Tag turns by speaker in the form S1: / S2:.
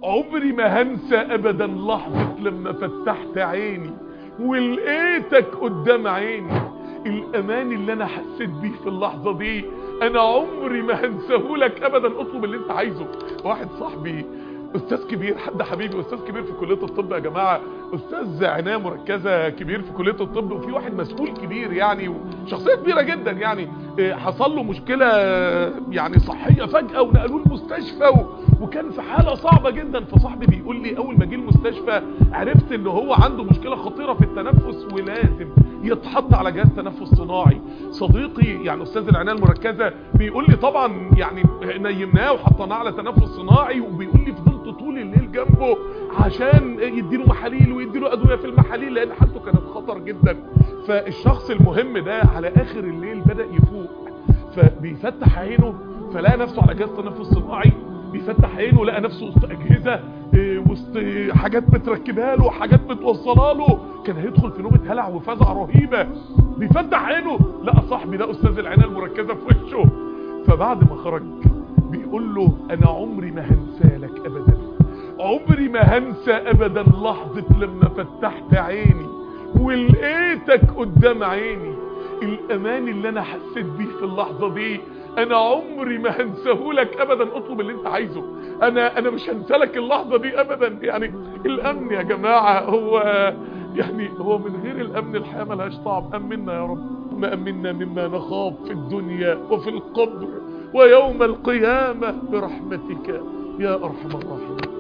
S1: عمري ما هنسى ابدا لحظة لما فتحت عيني ولقيتك قدام عيني الامان اللي انا حسيت بيه في اللحظة دي انا عمري ما هنساهولك ابدا اطلب اللي انت عايزه واحد صاحبي استاذ كبير حد حبيبي استاذ كبير في كليه الطب يا جماعه استاذ عنايه مركزه كبير في كليه الطب وفي واحد مسؤول كبير يعني وشخصيه كبيره جدا يعني إيه، حصل له مشكله يعني صحيه فجاه ونقلوه المستشفى و- وكان في حاله صعبه جدا فصاحبي بيقول لي اول ما جه المستشفى عرفت ان هو عنده مشكله خطيره في التنفس ولازم يتحط على جهاز تنفس صناعي صديقي يعني استاذ العنايه المركزه بيقول لي طبعا يعني نيمناه وحطيناه على تنفس صناعي وبيقول لي فضلت طول الليل جنبه عشان يديله محاليل ويديله ادويه في المحاليل لان حالته كانت خطر جدا فالشخص المهم ده على اخر الليل بدا يفوق فبيفتح عينه فلقى نفسه على جهاز تنفس صناعي بيفتح عينه لقى نفسه وسط اجهزه إيه، وسط حاجات متركبها له حاجات متوصله له كان هيدخل في نوبه هلع وفزع رهيبه بيفتح عينه لقى صاحبي ده استاذ العنايه المركزه في وشه فبعد ما خرج بيقول له انا عمري ما هنسى لك ابدا عمري ما هنسى ابدا لحظه لما فتحت عيني ولقيتك قدام عيني الامان اللي انا حسيت بيه في اللحظه دي انا عمري ما هنساهولك ابدا اطلب اللي انت عايزه انا انا مش هنسالك اللحظه دي ابدا يعني الامن يا جماعه هو يعني هو من غير الامن الحياه ملهاش طعم امنا يا رب ما امنا مما نخاف في الدنيا وفي القبر ويوم القيامه برحمتك يا ارحم الراحمين